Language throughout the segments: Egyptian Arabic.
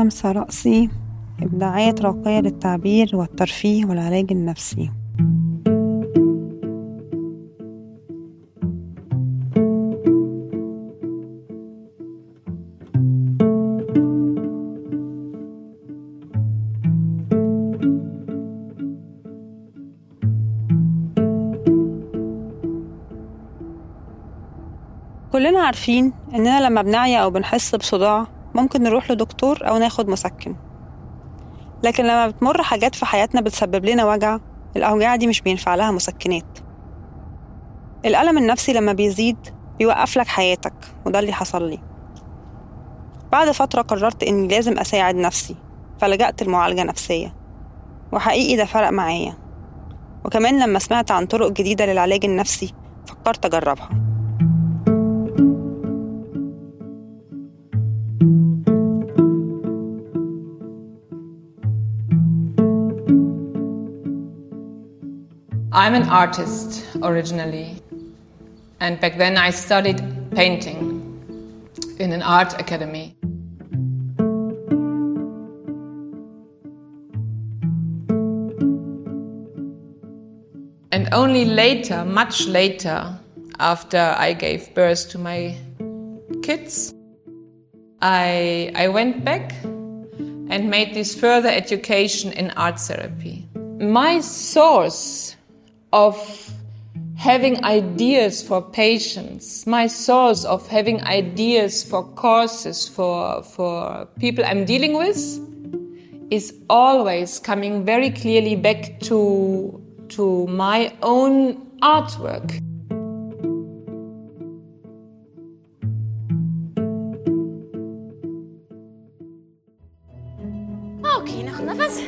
همسة رأسي إبداعات راقية للتعبير والترفيه والعلاج النفسي كلنا عارفين إننا لما بنعيا أو بنحس بصداع ممكن نروح لدكتور أو ناخد مسكن لكن لما بتمر حاجات في حياتنا بتسبب لنا وجع الأوجاع دي مش بينفع لها مسكنات الألم النفسي لما بيزيد بيوقف لك حياتك وده اللي حصل لي بعد فترة قررت إني لازم أساعد نفسي فلجأت المعالجة نفسية وحقيقي ده فرق معايا وكمان لما سمعت عن طرق جديدة للعلاج النفسي فكرت أجربها I'm an artist originally. And back then I studied painting in an art academy. And only later, much later, after I gave birth to my kids, I, I went back and made this further education in art therapy. My source of having ideas for patients, my source of having ideas for courses for, for people I'm dealing with is always coming very clearly back to, to my own artwork. اوكي ناخد نفس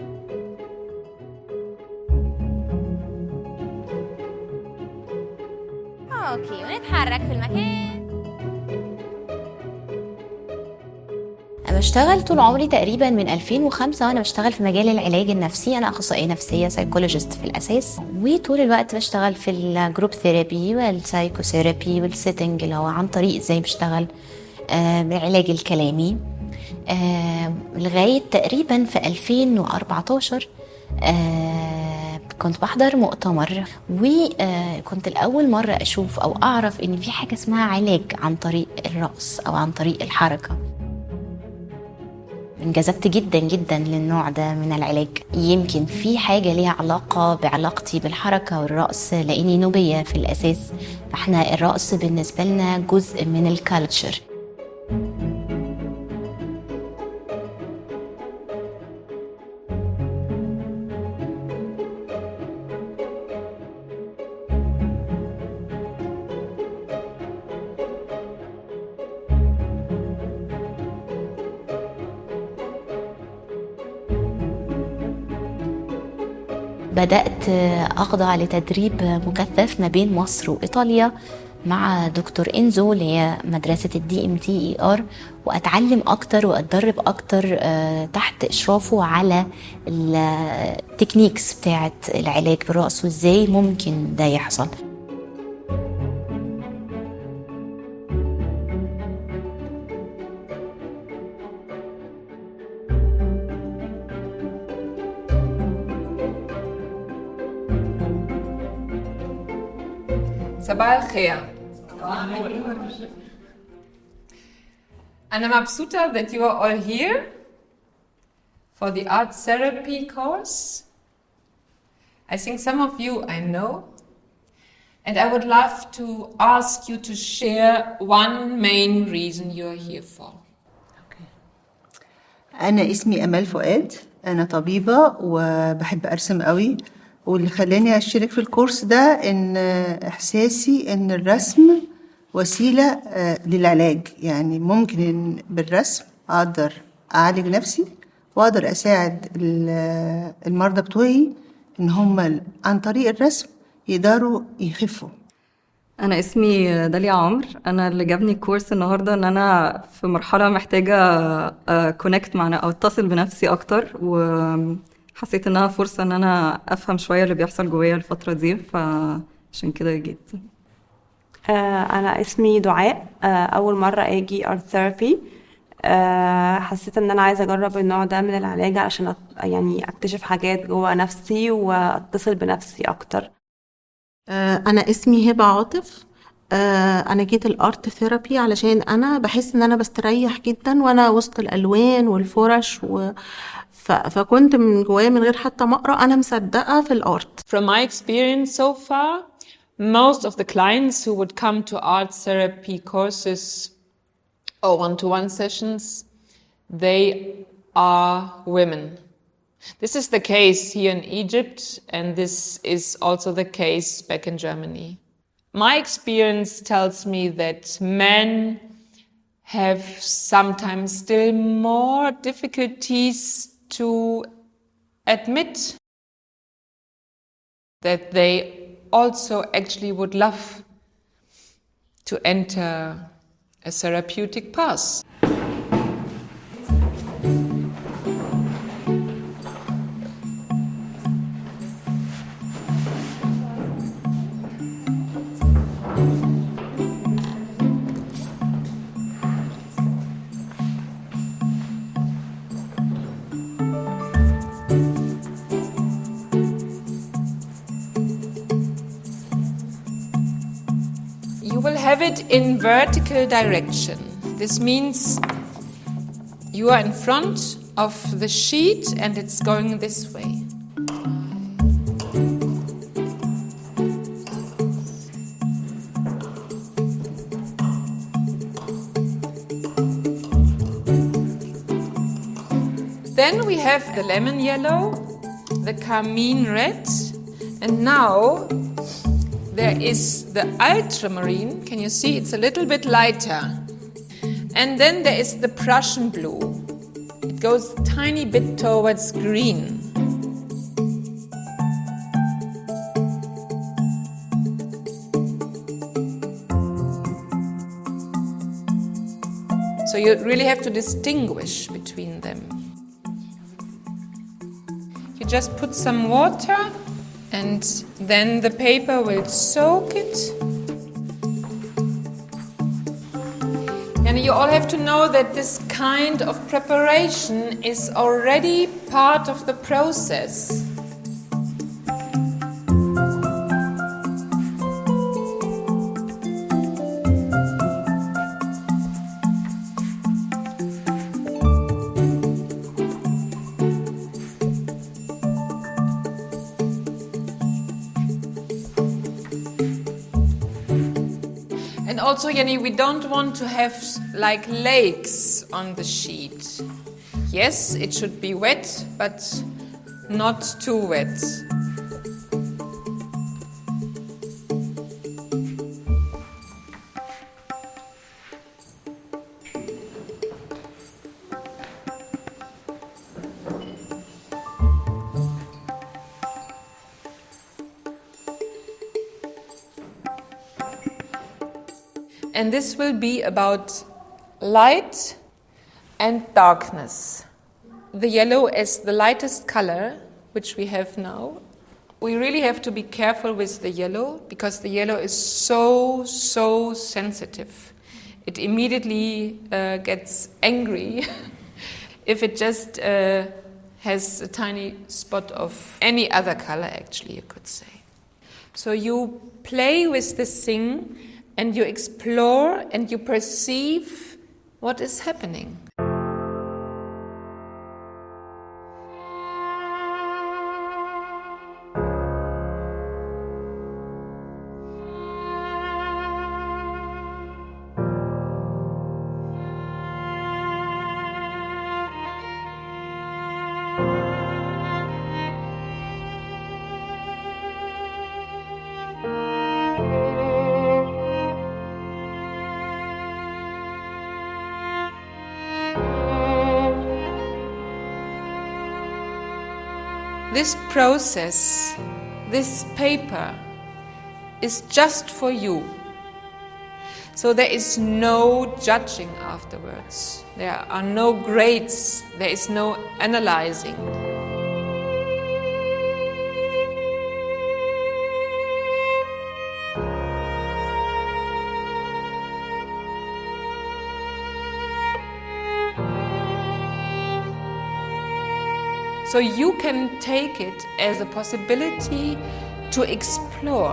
اوكي ونتحرك في المكان أنا بشتغل طول عمري تقريبا من 2005 وانا بشتغل في مجال العلاج النفسي انا اخصائيه نفسيه سايكولوجيست في الاساس وطول الوقت بشتغل في الجروب ثيرابي والسايكوثيرابي والسيتنج اللي هو عن طريق ازاي بشتغل آه، بالعلاج الكلامي آه، لغايه تقريبا في 2014 آه، كنت بحضر مؤتمر وكنت الأول مرة أشوف أو أعرف إن في حاجة اسمها علاج عن طريق الرقص أو عن طريق الحركة انجذبت جدا جدا للنوع ده من العلاج يمكن في حاجة ليها علاقة بعلاقتي بالحركة والرقص لأني نوبية في الأساس فاحنا الرقص بالنسبة لنا جزء من الكالتشر بدأت أخضع لتدريب مكثف ما بين مصر وإيطاليا مع دكتور إنزو اللي هي مدرسة الدي ام تي اي ار وأتعلم أكتر وأتدرب أكتر آه، تحت إشرافه على التكنيكس بتاعة العلاج بالرأس وإزاي ممكن ده يحصل صباح الخير. أنا مبسوطة that you are all here for the art therapy course. I think some of you I know. And I would love to ask you to share one main reason you are here for. أنا اسمي أمال فؤاد أنا طبيبة وبحب أرسم قوي واللي خلاني أشترك في الكورس ده إن إحساسي إن الرسم وسيلة آه، للعلاج يعني ممكن إن بالرسم أقدر أعالج نفسي وأقدر أساعد ال- المرضى بتوعي إن هم عن طريق الرسم يقدروا يخفوا انا اسمي داليا عمر انا اللي جابني الكورس النهارده ان انا في مرحله محتاجه كونكت مع او اتصل بنفسي اكتر وحسيت انها فرصه ان انا افهم شويه اللي بيحصل جوايا الفتره دي فعشان كده جيت آه، أنا اسمي دعاء آه، أول مرة أجي art therapy آه، حسيت ان انا عايزه اجرب النوع ده من العلاج علشان أت- يعني اكتشف حاجات جوه نفسي واتصل بنفسي اكتر آه، أنا اسمي هبة عاطف آه، أنا جيت الأرت ثيرابي علشان أنا بحس إن أنا بستريح جدا وأنا وسط الألوان والفرش و... ف... فكنت من جوايا من غير حتى ما أقرأ أنا مصدقة في الأرت From my experience so far, most of the clients who would come to art therapy courses or one-to-one sessions, they are women. This is the case here in Egypt, and this is also the case back in Germany. My experience tells me that men have sometimes still more difficulties to admit that they also actually would love to enter a therapeutic path. You will have it in vertical direction. This means you are in front of the sheet and it's going this way. Then we have the lemon yellow, the carmine red, and now there is the ultramarine. Can you see? It's a little bit lighter. And then there is the Prussian blue. It goes a tiny bit towards green. So you really have to distinguish between them. You just put some water and then the paper will soak it. And you all have to know that this kind of preparation is already part of the process. And also, Jenny, we don't want to have like lakes on the sheet. Yes, it should be wet, but not too wet. And this will be about light and darkness. The yellow is the lightest color, which we have now. We really have to be careful with the yellow because the yellow is so, so sensitive. It immediately uh, gets angry if it just uh, has a tiny spot of any other color, actually, you could say. So you play with this thing and you explore and you perceive what is happening. This process, this paper, is just for you. So there is no judging afterwards. There are no grades. There is no analyzing. So you can take it as a possibility to explore.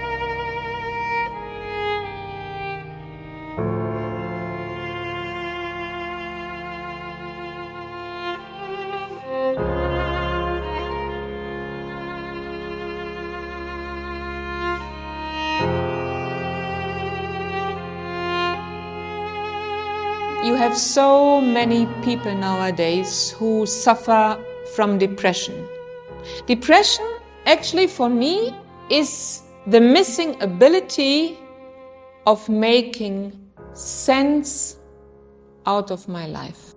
You have so many people nowadays who suffer from depression. Depression, actually, for me, is the missing ability of making sense out of my life.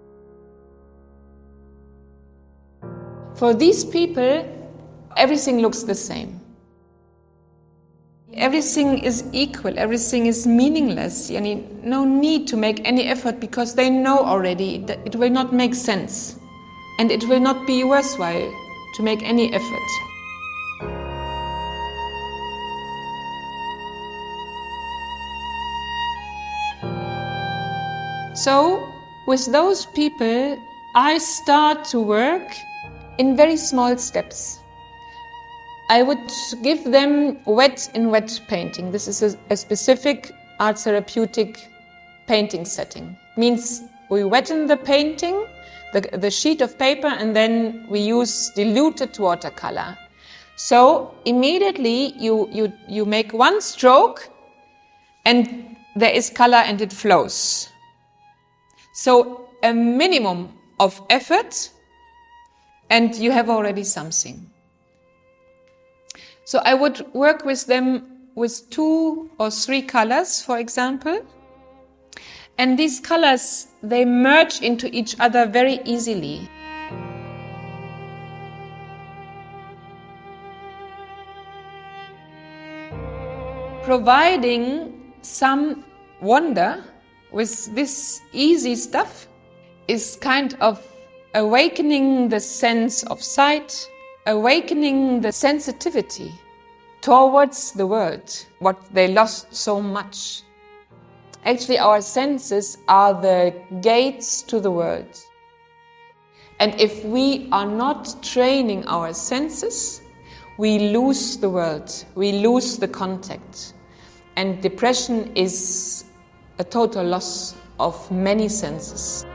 For these people, everything looks the same. Everything is equal, everything is meaningless. Yani, no need to make any effort because they know already that it will not make sense and it will not be worthwhile to make any effort. So, with those people, I start to work in very small steps. I would give them wet in wet painting. This is a, a specific art therapeutic painting setting. Means we wetten the painting, the, the sheet of paper, and then we use diluted watercolor. So immediately you, you, you make one stroke and there is color and it flows. So a minimum of effort and you have already something. So I would work with them with two or three colors, for example. And these colors, they merge into each other very easily. Providing some wonder with this easy stuff is kind of awakening the sense of sight, awakening the sensitivity towards the world, what they lost so much. Actually, our senses are the gates to the world. And if we are not training our senses, we lose the world, we lose the contact. And depression is a total loss of many senses.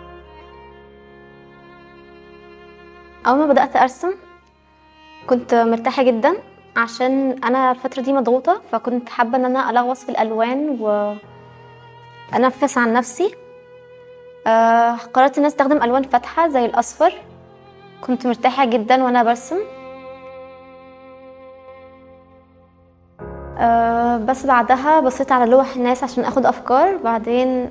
أول ما بدأت أرسم كنت مرتاحة جدا عشان أنا الفترة دي مضغوطة فكنت حابة إن أنا ألغوص في الألوان وأنفس عن نفسي آه قررت إن أستخدم ألوان فاتحة زي الأصفر كنت مرتاحة جدا وأنا برسم آه بس بعدها بصيت على لوح الناس عشان أخد أفكار بعدين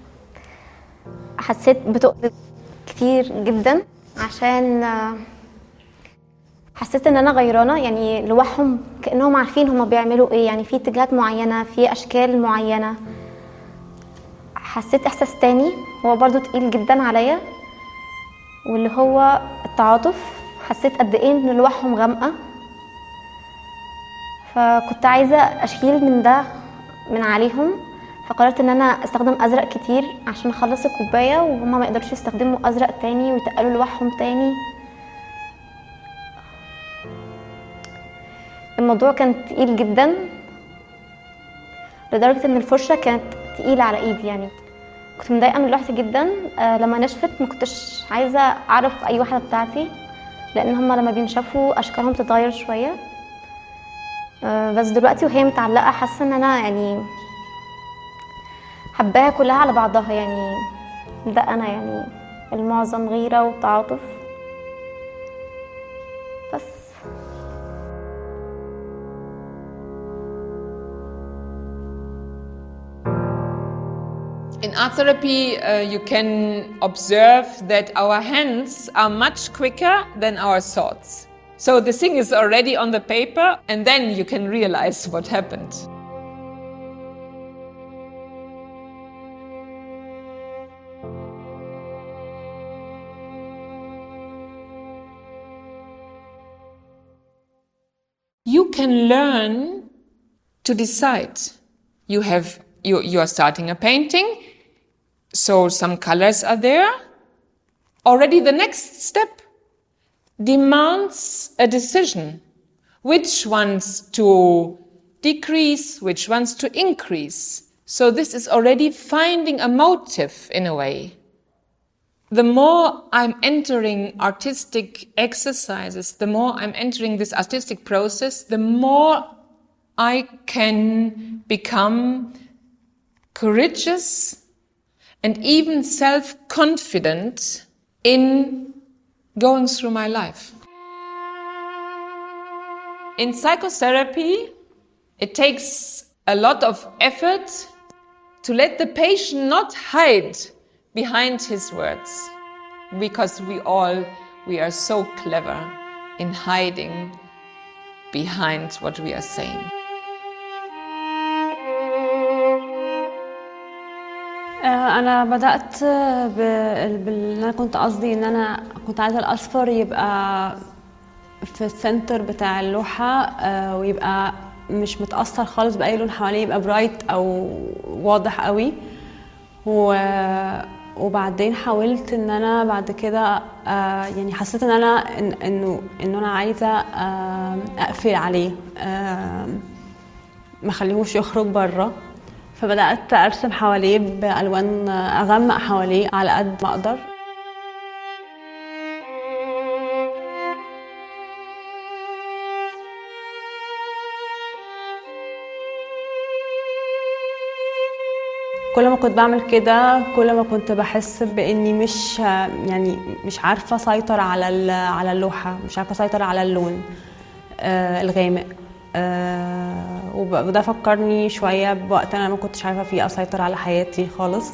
حسيت بتقل كتير جدا عشان آه حسيت ان انا غيرانه يعني لوحهم كانهم عارفين هما بيعملوا ايه يعني في اتجاهات معينه في اشكال معينه حسيت احساس تاني هو برضو تقيل جدا عليا واللي هو التعاطف حسيت قد ايه ان لوحهم غامقه فكنت عايزه اشيل من ده من عليهم فقررت ان انا استخدم ازرق كتير عشان اخلص الكوبايه وهما ما يقدروش يستخدموا ازرق تاني ويتقلوا لوحهم تاني الموضوع كان تقيل جدا لدرجة ان الفرشة كانت تقيلة على ايدي يعني كنت مضايقة من لوحتي جدا آه لما نشفت ما كنتش عايزة اعرف اي واحدة بتاعتي لان هما لما بينشفوا اشكالهم بتتغير شوية آه بس دلوقتي وهي متعلقة حاسة ان انا يعني حباها كلها على بعضها يعني ده انا يعني المعظم غيرة وتعاطف بس In art therapy, uh, you can observe that our hands are much quicker than our thoughts. So the thing is already on the paper, and then you can realize what happened. You can learn to decide. You have you, you are starting a painting, so some colors are there. Already the next step demands a decision which ones to decrease, which ones to increase. So this is already finding a motive in a way. The more I'm entering artistic exercises, the more I'm entering this artistic process, the more I can become courageous and even self-confident in going through my life. In psychotherapy, it takes a lot of effort to let the patient not hide behind his words because we all we are so clever in hiding behind what we are saying. آه، انا بدات بال بال- انا كنت قصدي ان انا كنت عايزه الاصفر يبقى في السنتر بتاع اللوحه آه، ويبقى مش متاثر خالص باي لون حواليه يبقى برايت او واضح قوي و وبعدين حاولت ان انا بعد كده آه، يعني حسيت ان انا إن انه انه انا عايزه آه، اقفل عليه آه، ما خليهوش يخرج بره فبدأت أرسم حواليه بألوان أغمق حواليه على قد ما أقدر كل ما كنت بعمل كده كل ما كنت بحس باني مش يعني مش عارفه اسيطر على ال- على اللوحه مش عارفه اسيطر على اللون آه الغامق آه وب- وده فكرني شويه بوقت انا ما كنتش عارفه فيه اسيطر على حياتي خالص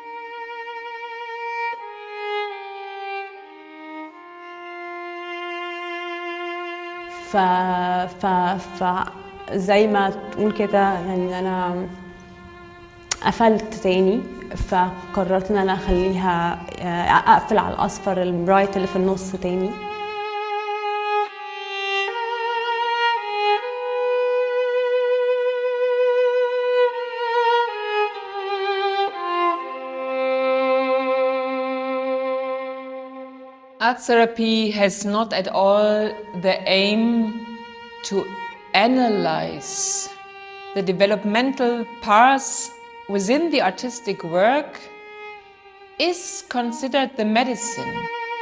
ف ف ف زي ما تقول كده يعني انا قفلت تاني فقررت ان انا اخليها آه، اقفل على الاصفر البرايت اللي في النص تاني Art therapy has not at all the aim to analyze the developmental paths within the artistic work is considered the medicine.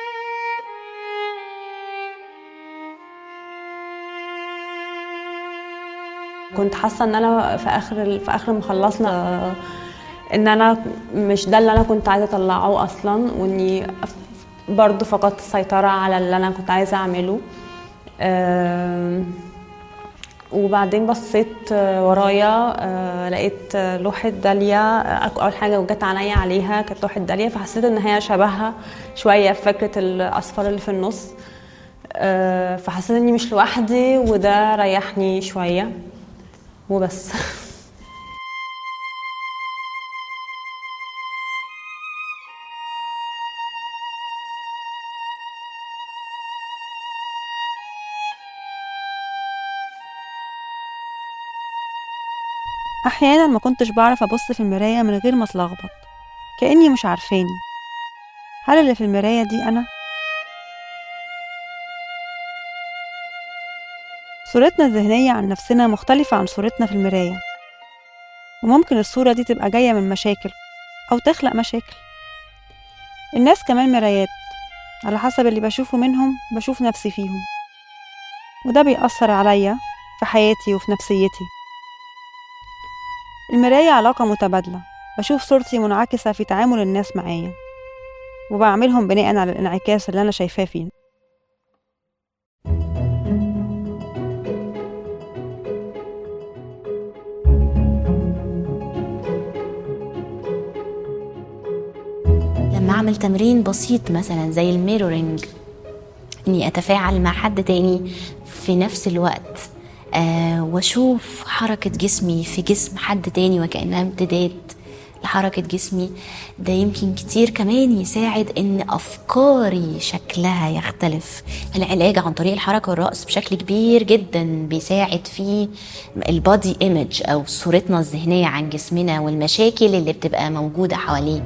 كنت حاسه ان انا في اخر في اخر ما خلصنا ان انا مش ده اللي انا كنت عايزه اطلعه اصلا واني برضو فقدت السيطره على اللي انا كنت عايزه اعمله آم، وبعدين بصيت ورايا آه، لقيت لوحة داليا آه، أول حاجة جت عينيا عليها كانت لوحة داليا فحسيت إن هي شبهها شوية في فكرة الأصفر اللي في النص آه، فحسيت إني مش لوحدي وده ريحني شوية وبس أحيانا ما كنتش بعرف أبص في المراية من غير ما أتلخبط كأني مش عارفاني هل اللي في المراية دي أنا؟ صورتنا الذهنية عن نفسنا مختلفة عن صورتنا في المراية وممكن الصورة دي تبقى جاية من مشاكل أو تخلق مشاكل الناس كمان مرايات على حسب اللي بشوفه منهم بشوف نفسي فيهم وده بيأثر عليا في حياتي وفي نفسيتي المراية علاقة متبادلة بشوف صورتي منعكسة في تعامل الناس معايا وبعملهم بناء على الانعكاس اللي أنا شايفاه فيه لما اعمل تمرين بسيط مثلا زي الميرورينج اني اتفاعل مع حد تاني في نفس الوقت آه واشوف حركة جسمي في جسم حد تاني وكأنها امتداد لحركة جسمي ده يمكن كتير كمان يساعد ان افكاري شكلها يختلف العلاج عن طريق الحركة والرقص بشكل كبير جدا بيساعد في البادي ايمج او صورتنا الذهنية عن جسمنا والمشاكل اللي بتبقى موجودة حواليه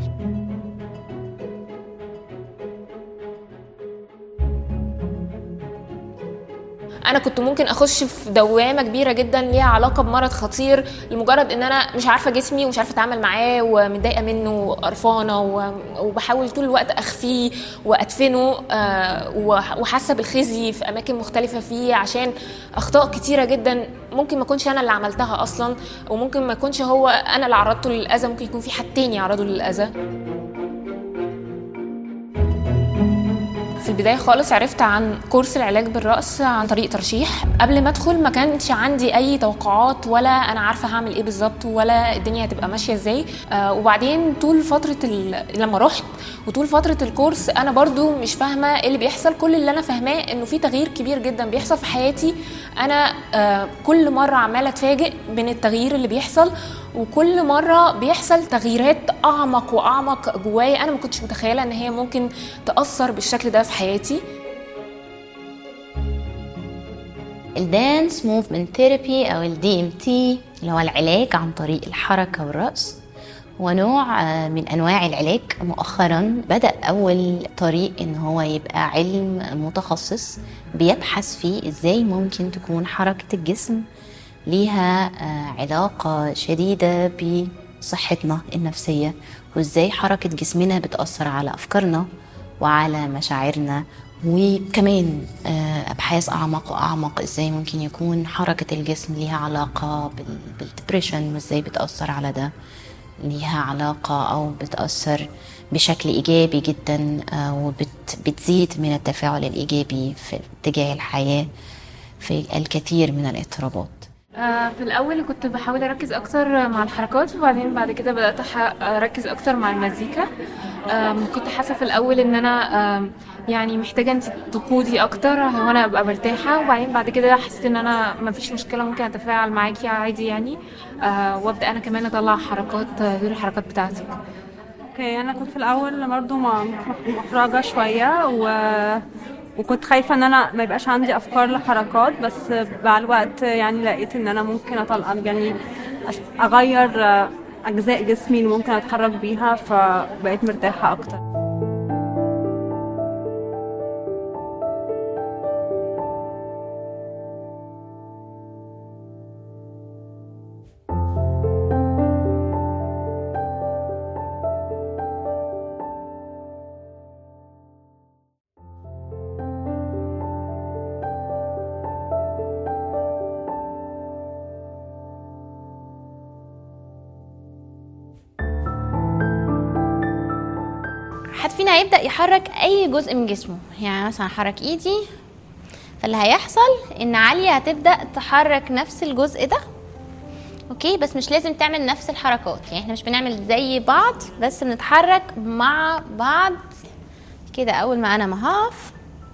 انا كنت ممكن اخش في دوامه كبيره جدا ليها علاقه بمرض خطير لمجرد ان انا مش عارفه جسمي ومش عارفه اتعامل معاه ومتضايقه منه وقرفانه و- وبحاول طول الوقت اخفيه وادفنه آه، وح- وحاسه بالخزي في اماكن مختلفه فيه عشان اخطاء كتيره جدا ممكن ما اكونش انا اللي عملتها اصلا وممكن ما يكونش هو انا اللي عرضته للاذى ممكن يكون في حد تاني عرضه للاذى في البداية خالص عرفت عن كورس العلاج بالرأس عن طريق ترشيح قبل ما ادخل ما كانش عندي اي توقعات ولا انا عارفة هعمل ايه بالظبط ولا الدنيا هتبقى ماشية ازاي آه وبعدين طول فترة ال... لما رحت وطول فترة الكورس انا برضو مش فاهمة ايه اللي بيحصل كل اللي انا فاهماه انه في تغيير كبير جدا بيحصل في حياتي انا آه كل مرة عمالة اتفاجئ من التغيير اللي بيحصل وكل مرة بيحصل تغييرات أعمق وأعمق جوايا أنا ما كنتش متخيلة إن هي ممكن تأثر بالشكل ده في حياتي الدانس موفمنت ثيرابي او الدي ام تي اللي هو العلاج عن طريق الحركه والرقص هو نوع آه، من انواع العلاج مؤخرا بدا اول طريق ان هو يبقى علم متخصص بيبحث فيه ازاي ممكن تكون حركه الجسم ليها آه، علاقه شديده بصحتنا النفسيه وازاي حركه جسمنا بتاثر على افكارنا وعلى مشاعرنا وكمان آه، ابحاث اعمق واعمق ازاي ممكن يكون حركه الجسم ليها علاقه بال- بالدبريشن وازاي بتاثر على ده ليها علاقه او بتاثر بشكل ايجابي جدا وبتزيد من التفاعل الايجابي في اتجاه الحياه في الكثير من الاضطرابات آه، في الأول كنت بحاول أركز أكتر مع الحركات وبعدين بعد كده بدأت أح- أركز أكتر مع المزيكا آم، كنت حاسة في الأول إن أنا آم، يعني محتاجة أنت تقودي أكتر وأنا أبقى مرتاحة وبعدين بعد كده حسيت إن أنا مفيش مشكلة ممكن أتفاعل معاكي عادي يعني آه، وأبدأ أنا كمان أطلع حركات آه، غير الحركات بتاعتي اوكي انا كنت في الاول برضو م- محرجه شويه و... وكنت خايفه ان انا ما يبقاش عندي افكار لحركات بس مع الوقت يعني لقيت ان انا ممكن اطلع يعني أس- اغير اجزاء جسمي اللي ممكن اتحرك بيها فبقيت مرتاحه اكتر حد فينا هيبدأ يحرك أي جزء من جسمه يعني مثلا حرك إيدي فاللي هيحصل إن عليا هتبدأ تحرك نفس الجزء ده أوكي بس مش لازم تعمل نفس الحركات يعني احنا مش بنعمل زي بعض بس بنتحرك مع بعض كده أول ما أنا ما هقف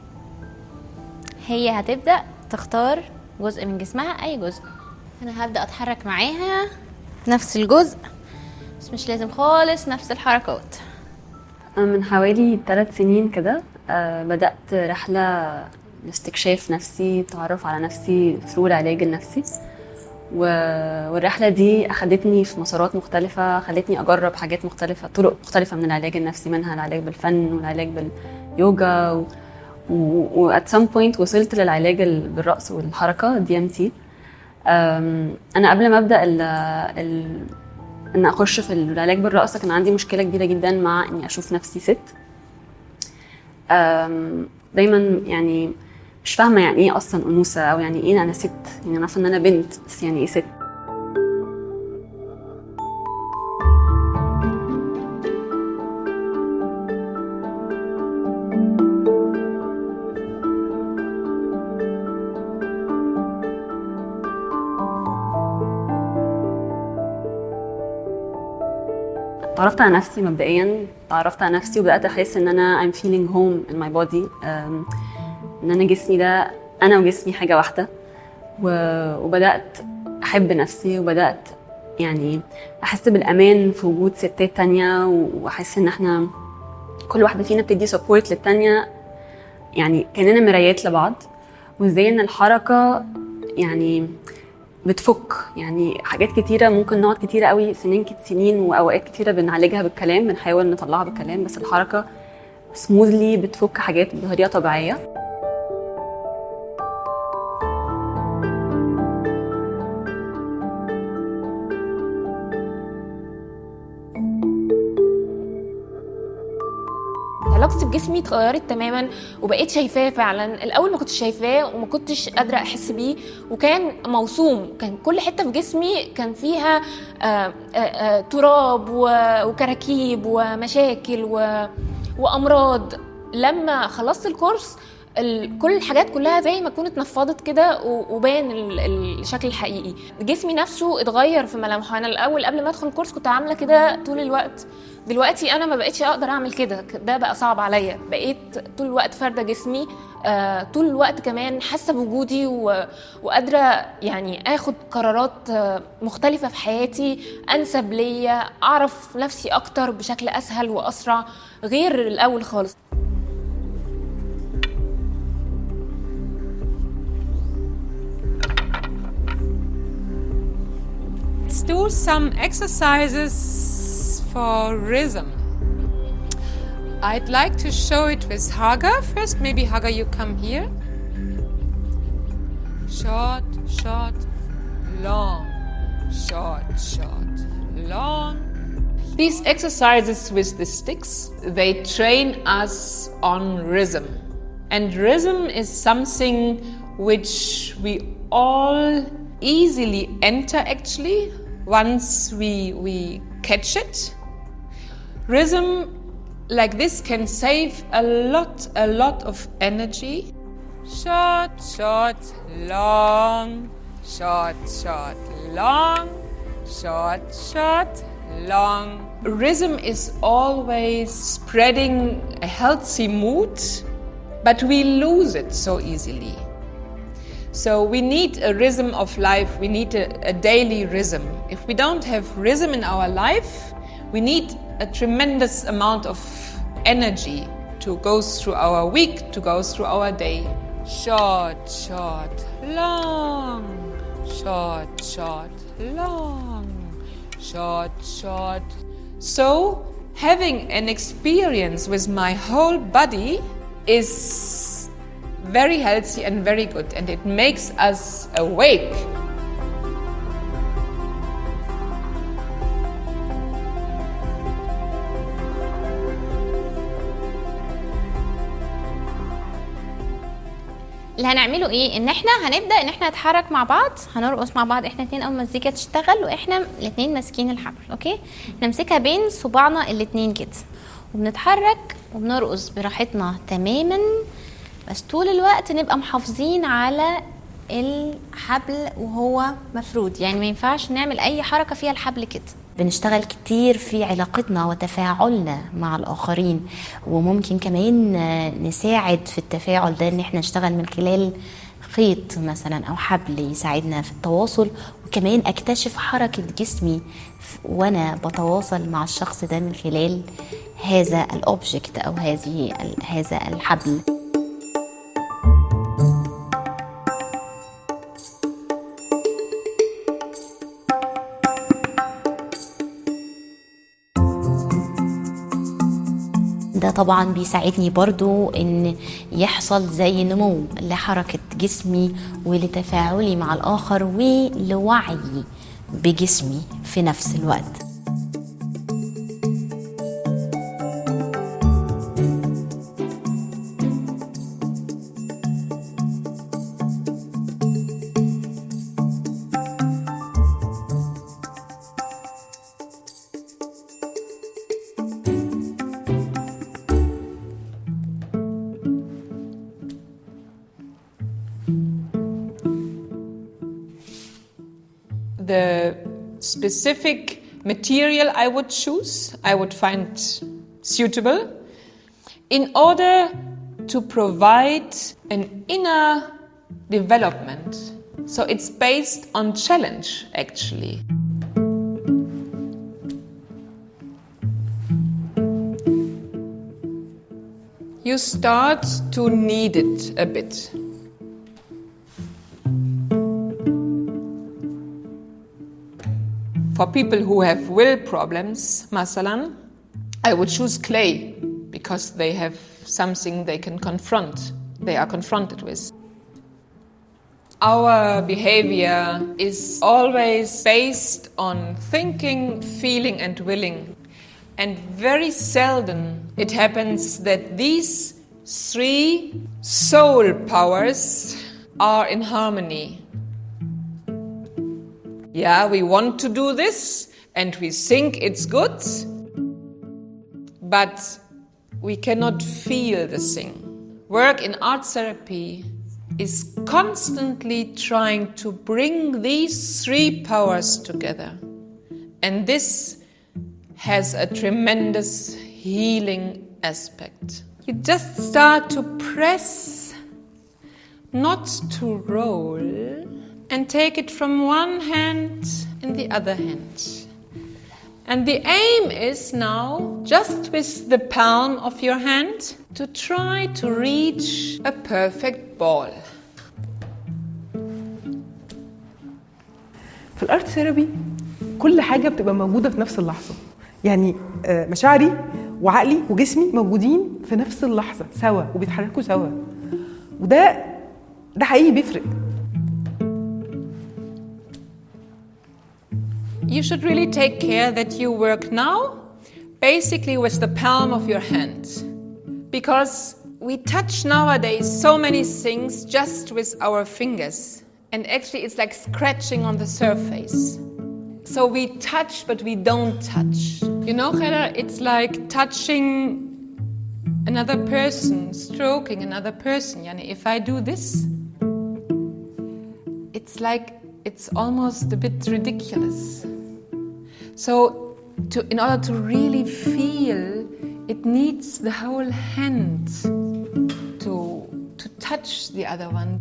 هي هتبدأ تختار جزء من جسمها أي جزء أنا هبدأ أتحرك معاها نفس الجزء بس مش لازم خالص نفس الحركات من حوالي ثلاث سنين كده آه، بدأت رحلة لاستكشاف نفسي تعرف على نفسي ثرو العلاج النفسي و- والرحلة دي أخدتني في مسارات مختلفة خلتني أجرب حاجات مختلفة طرق مختلفة من العلاج النفسي منها العلاج بالفن والعلاج باليوجا و, و, و at some point وصلت للعلاج ال- بالرقص والحركة دي ام تي أنا قبل ما أبدأ ال ال ان اخش في العلاج بالرقص كان عندي مشكله كبيره جدا مع اني اشوف نفسي ست أم، دايما يعني مش فاهمه يعني ايه اصلا انوثه او يعني ايه انا ست يعني انا عارفه ان انا بنت بس يعني ايه ست تعرفت على نفسي مبدئيا تعرفت على نفسي وبدات احس ان انا I'm feeling home in my body أم، ان انا جسمي ده انا وجسمي حاجه واحده و- وبدات احب نفسي وبدات يعني احس بالامان في وجود ستات تانية واحس ان احنا كل واحده فينا بتدي سبورت للتانية يعني كاننا مرايات لبعض وازاي ان الحركه يعني بتفك يعني حاجات كتيره ممكن نقعد كتيره قوي سنين كت سنين واوقات كتيره بنعالجها بالكلام بنحاول نطلعها بالكلام بس الحركه سموذلي بتفك حاجات بطريقه طبيعيه صورتي بجسمي اتغيرت تماما وبقيت شايفاه فعلا الاول ما كنتش شايفاه وما كنتش قادره احس بيه وكان موسوم كان كل حته في جسمي كان فيها آه، آه، آه، تراب و- وكراكيب ومشاكل و- وامراض لما خلصت الكورس ال- كل الحاجات كلها زي ما كنت اتنفضت كده و- وبان ال- الشكل الحقيقي جسمي نفسه اتغير في ملامحه انا الاول قبل ما ادخل الكورس كنت عامله كده طول الوقت دلوقتي انا ما بقتش اقدر اعمل كده ده بقى صعب عليا بقيت طول الوقت فارده جسمي آه، طول الوقت كمان حاسه بوجودي و- وقادره يعني اخد قرارات آه، مختلفه في حياتي انسب ليا اعرف نفسي اكتر بشكل اسهل واسرع غير الاول خالص Let's do some exercises for rhythm. I'd like to show it with Haga. First, maybe Haga, you come here. Short, short, long, short, short, long. These exercises with the sticks, they train us on rhythm. And rhythm is something which we all easily enter actually once we, we catch it. Rhythm like this can save a lot, a lot of energy. Short, short, long, short, short, long, short, short, long. Rhythm is always spreading a healthy mood, but we lose it so easily. So we need a rhythm of life, we need a, a daily rhythm. If we don't have rhythm in our life, we need a tremendous amount of energy to go through our week, to go through our day. Short, short, long, short, short, long, short, short. So, having an experience with my whole body is very healthy and very good, and it makes us awake. اللي هنعمله ايه ان احنا هنبدا ان احنا نتحرك مع بعض هنرقص مع بعض احنا اتنين اول ما المزيكا تشتغل واحنا الاتنين ماسكين الحبل اوكي نمسكها بين صباعنا الاتنين كده وبنتحرك وبنرقص براحتنا تماما بس طول الوقت نبقى محافظين على الحبل وهو مفرود يعني ما ينفعش نعمل اي حركه فيها الحبل كده بنشتغل كتير في علاقتنا وتفاعلنا مع الآخرين وممكن كمان آه، نساعد في التفاعل ده ان احنا نشتغل من خلال خيط مثلا او حبل يساعدنا في التواصل وكمان اكتشف حركة جسمي ف- وانا بتواصل مع الشخص ده من خلال هذا الاوبجكت او هذه ال- هذا الحبل ده طبعا بيساعدني برضو ان يحصل زي نمو لحركة جسمي ولتفاعلي مع الآخر ولوعي بجسمي في نفس الوقت the specific material I would choose, I would find suitable in order to provide an inner development. So it's based on challenge, actually. You start to knead it a bit. For people who have will problems, masalan, I would choose clay because they have something they can confront, they are confronted with. Our behavior is always based on thinking, feeling, and willing. And very seldom it happens that these three soul powers are in harmony. Yeah, we want to do this and we think it's good, but we cannot feel the thing. Work in art therapy is constantly trying to bring these three powers together. And this has a tremendous healing aspect. You just start to press, not to roll, and take it from one hand in the other hand. And the aim is now, just with the palm of your hand, to try to reach a perfect ball. في الارت ثيرابي كل حاجه بتبقى موجوده في نفس اللحظه يعني آه، مشاعري وعقلي وجسمي موجودين في نفس اللحظه سوا وبيتحركوا سوا وده ده حقيقي بيفرق You should really take care that you work now basically with the palm of your hand. Because we touch nowadays so many things just with our fingers. And actually, it's like scratching on the surface. So we touch, but we don't touch. You know, Hera, it's like touching another person, stroking another person. Yani, if I do this, it's like it's almost a bit ridiculous. So, to, in order to really feel, it needs the whole hand to, to touch the other one.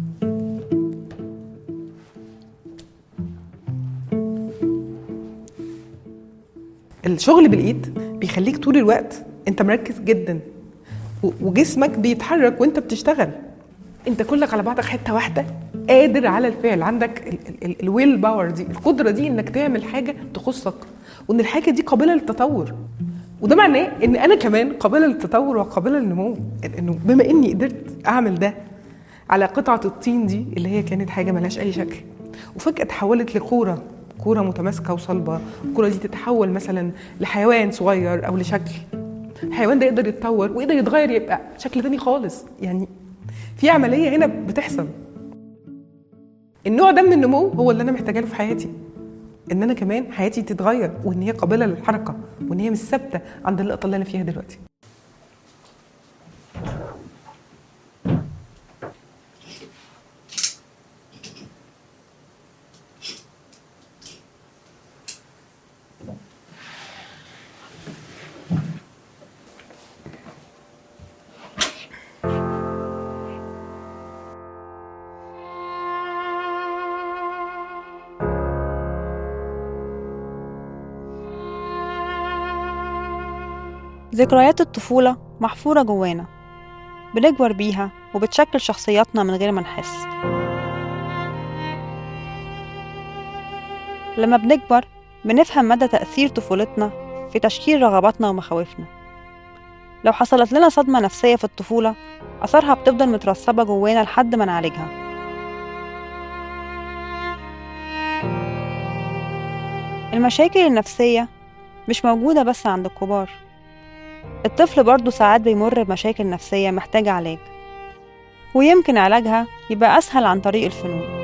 الشغل بالايد بيخليك طول الوقت انت مركز جدا و- وجسمك بيتحرك وانت بتشتغل انت كلك على بعضك حته واحده قادر على الفعل عندك الويل باور دي القدره دي انك تعمل حاجه تخصك وان الحاجه دي قابله للتطور وده معناه ان انا كمان قابله للتطور وقابله للنمو انه بما اني قدرت اعمل ده على قطعه الطين دي اللي هي كانت حاجه ملهاش اي شكل وفجاه اتحولت لكوره كوره متماسكه وصلبه الكوره دي تتحول مثلا لحيوان صغير او لشكل الحيوان ده يقدر يتطور ويقدر يتغير يبقى شكل تاني خالص يعني في عمليه هنا بتحصل النوع ده من النمو هو اللي انا محتاجاه له في حياتي ان انا كمان حياتي تتغير وان هي قابله للحركه وان هي مش ثابته عند اللقطه اللي انا فيها دلوقتي ذكريات الطفولة محفورة جوانا بنكبر بيها وبتشكل شخصياتنا من غير ما نحس لما بنكبر بنفهم مدى تأثير طفولتنا في تشكيل رغباتنا ومخاوفنا لو حصلت لنا صدمة نفسية في الطفولة أثرها بتفضل مترسبة جوانا لحد ما نعالجها المشاكل النفسية مش موجودة بس عند الكبار الطفل برضه ساعات بيمر بمشاكل نفسية محتاجة علاج ويمكن علاجها يبقى أسهل عن طريق الفنون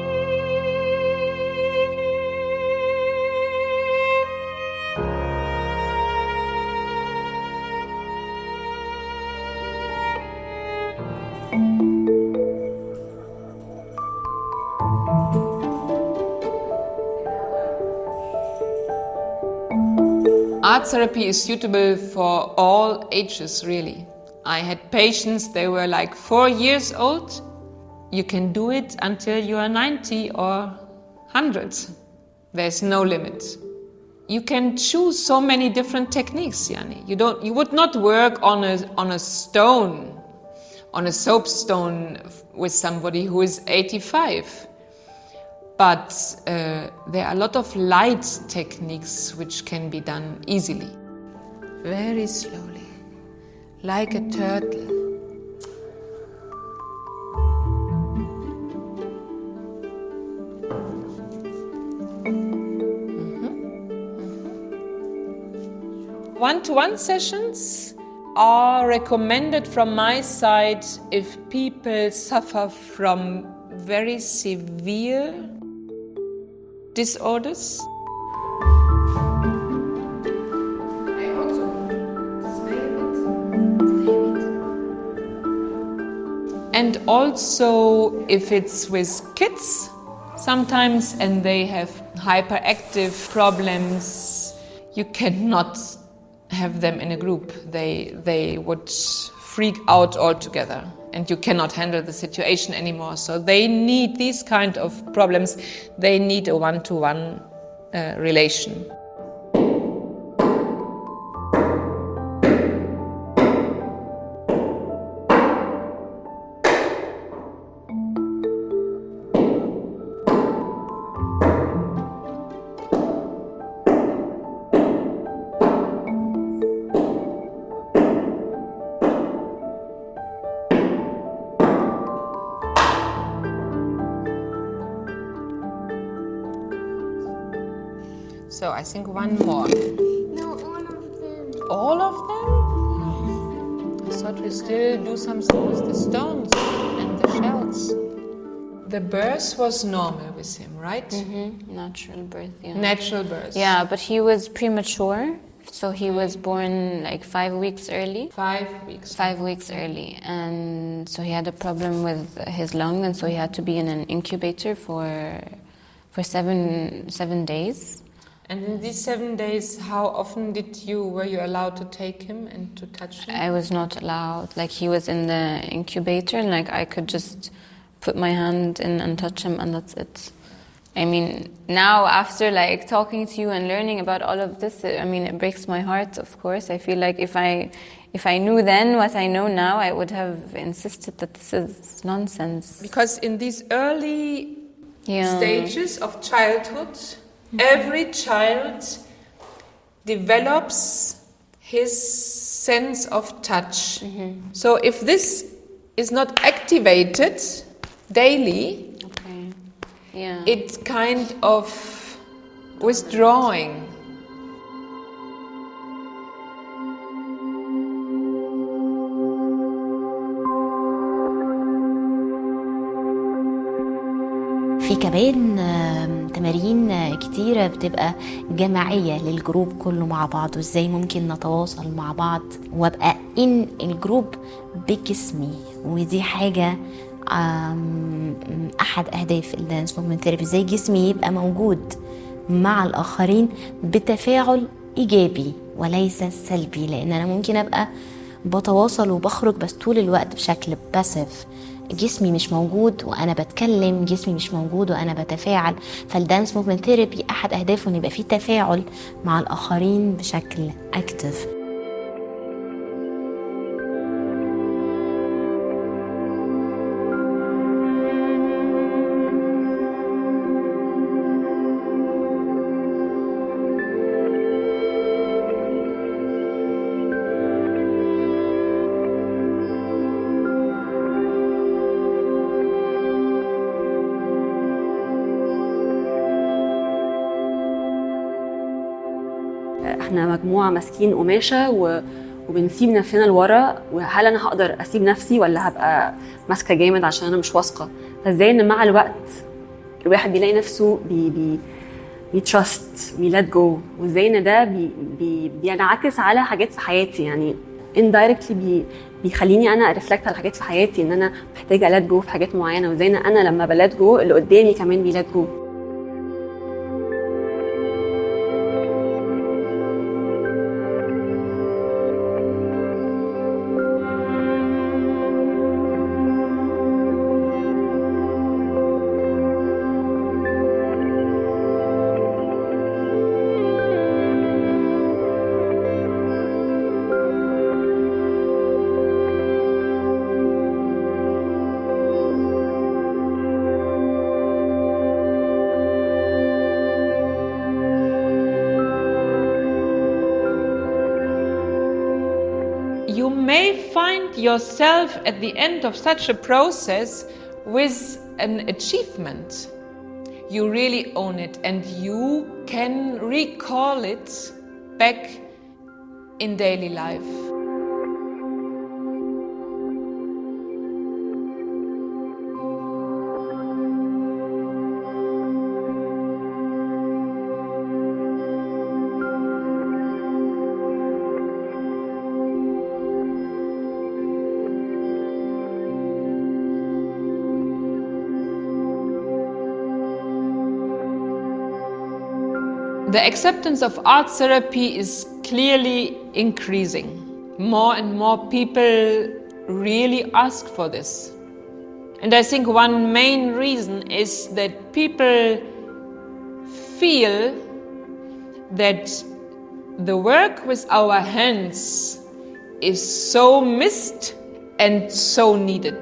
Art therapy is suitable for all ages, really. I had patients, they were like four years old. You can do it until you are 90 or 100. There's no limit. You can choose so many different techniques, Yani. You, don't, you would not work on a, on a stone, on a soapstone with somebody who is 85. But uh, there are a lot of light techniques which can be done easily. Very slowly, like a turtle. One to one sessions are recommended from my side if people suffer from very severe disorders. And also, if it's with kids, sometimes, and they have hyperactive problems, you cannot have them in a group. They, they would freak out altogether and you cannot handle the situation anymore. So they need these kind of problems, they need a one to one relation. So I think one more. No, all of them. All of them? I thought we still do something with the stones and the shells. The birth was normal with him, right? Mm-hmm. Natural birth, yeah. Natural birth. Yeah, but he was premature. So he was born like five weeks early. Five weeks. Five weeks early. And so he had a problem with his lung, and so he had to be in an incubator for for seven seven days. And in these seven days, how often did you were you allowed to take him and to touch him? I was not allowed. Like he was in the incubator, and like I could just put my hand in and touch him, and that's it. I mean, now after like talking to you and learning about all of this, I mean, it breaks my heart. Of course, I feel like if I if I knew then what I know now, I would have insisted that this is nonsense. Because in these early Yeah. stages of childhood, every child develops his sense of touch. So if this is not activated daily, Yeah. it's kind of withdrawing. في كمان آم، تمارين آه، كتيرة بتبقى جماعية للجروب كله مع بعض وازاي ممكن نتواصل مع بعض وابقى ان الجروب بجسمي ودي حاجة آم، احد اهداف الدانس موفمنت ثيرابي ازاي جسمي يبقى موجود مع الاخرين بتفاعل ايجابي وليس سلبي لان انا ممكن ابقى بتواصل وبخرج بس طول الوقت بشكل باسيف جسمي مش موجود وانا بتكلم جسمي مش موجود وانا بتفاعل فالدانس موفمنت ثيرابي احد اهدافه ان يبقى فيه تفاعل مع الاخرين بشكل اكتف احنا مجموعه ماسكين قماشه و... وبنسيب نفسنا لورا وهل انا هقدر اسيب نفسي ولا هبقى ماسكه جامد عشان انا مش واثقه فازاي ان مع الوقت الواحد بيلاقي نفسه بي بي بيترست بيلات جو وازاي ان ده بي بي بينعكس على حاجات في حياتي يعني indirectly بي بيخليني انا ريفلكت على حاجات في حياتي ان انا محتاجه لات جو في حاجات معينه وازاي ان انا لما بلات جو اللي قدامي كمان بيلات جو You may find yourself at the end of such a process with an achievement. You really own it and you can recall it back in daily life. The acceptance of art therapy is clearly increasing. More and more people really ask for this. And I think one main reason is that people feel that the work with our hands is so missed and so needed.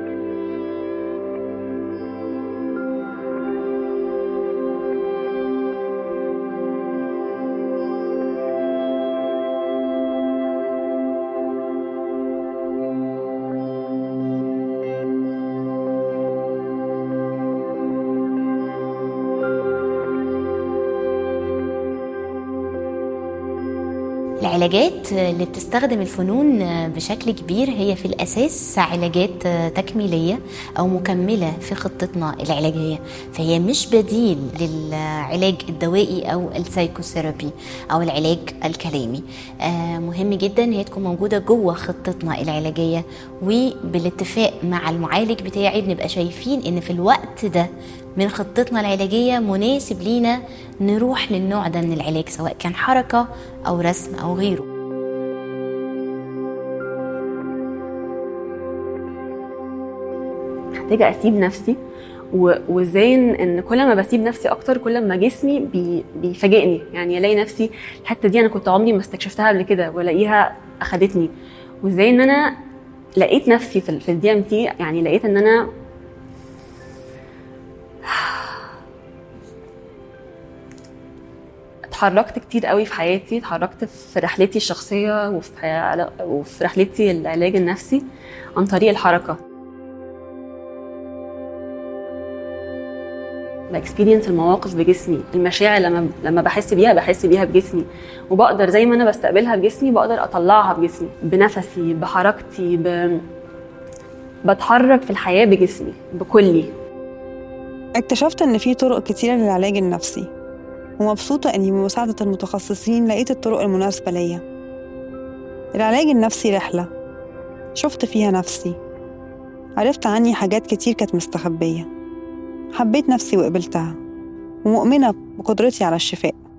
العلاجات اللي بتستخدم الفنون بشكل كبير هي في الأساس علاجات تكميلية أو مكملة في خطتنا العلاجية فهي مش بديل للعلاج الدوائي أو السايكوثيرابي أو العلاج الكلامي آه، مهم جدا هي تكون موجودة جوه خطتنا العلاجية وبالاتفاق مع المعالج بتاعي بنبقى شايفين إن في الوقت ده من خطتنا العلاجية مناسب لينا نروح للنوع ده من العلاج سواء كان حركة أو رسم أو غيره محتاجه اسيب نفسي و- وازاي ان إن كل ما بسيب نفسي اكتر كل ما جسمي بي بيفاجئني يعني الاقي نفسي الحته دي انا كنت عمري ما استكشفتها قبل كده والاقيها اخدتني وازاي ان انا لقيت نفسي في في الدي ام تي يعني لقيت ان انا اتحركت كتير قوي في حياتي اتحركت في رحلتي الشخصيه وفي حيا- وفي رحلتي العلاج النفسي عن طريق الحركه باكسبيرينس المواقف بجسمي المشاعر لما لما بحس بيها بحس بيها بجسمي وبقدر زي ما انا بستقبلها بجسمي بقدر اطلعها بجسمي بنفسي بحركتي ب... بتحرك في الحياه بجسمي بكلي اكتشفت إن في طرق كتيرة للعلاج النفسي ومبسوطة إني بمساعدة المتخصصين لقيت الطرق المناسبة ليا العلاج النفسي رحلة شفت فيها نفسي عرفت عني حاجات كتير كانت مستخبية حبيت نفسي وقبلتها ومؤمنة بقدرتي على الشفاء